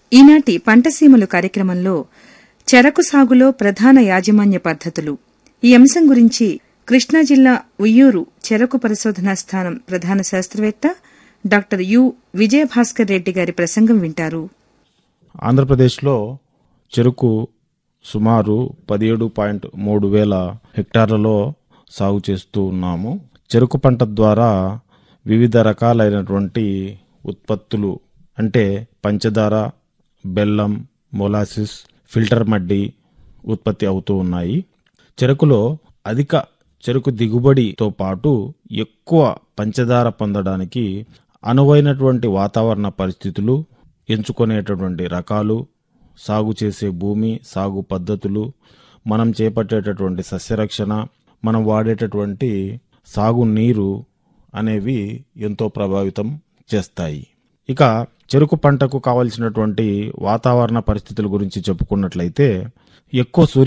ఈనాటి పంటసీమలు కార్యక్రమంలో చెరకు సాగులో ప్రధాన యాజమాన్య పద్ధతులు ఈ అంశం గురించి కృష్ణా జిల్లా ఉయ్యూరు చెరకు పరిశోధనా స్థానం ప్రధాన శాస్త్రవేత్త డాక్టర్ యు విజయభాస్కర్ రెడ్డి గారి ప్రసంగం వింటారు ఆంధ్రప్రదేశ్లో చెరుకు సుమారు పదిహేడు పాయింట్ మూడు వేల హెక్టార్లలో సాగు చేస్తూ ఉన్నాము చెరుకు పంట ద్వారా వివిధ రకాలైనటువంటి ఉత్పత్తులు అంటే పంచదార బెల్లం మొలాసిస్ ఫిల్టర్ మడ్డి ఉత్పత్తి అవుతూ ఉన్నాయి చెరుకులో అధిక చెరుకు దిగుబడితో పాటు ఎక్కువ పంచదార పొందడానికి అనువైనటువంటి వాతావరణ పరిస్థితులు ఎంచుకునేటటువంటి రకాలు సాగు చేసే భూమి సాగు పద్ధతులు మనం చేపట్టేటటువంటి సస్యరక్షణ మనం వాడేటటువంటి సాగు నీరు అనేవి ఎంతో ప్రభావితం చేస్తాయి ఇక చెరుకు పంటకు కావలసినటువంటి వాతావరణ పరిస్థితుల గురించి చెప్పుకున్నట్లయితే ఎక్కువ సూర్య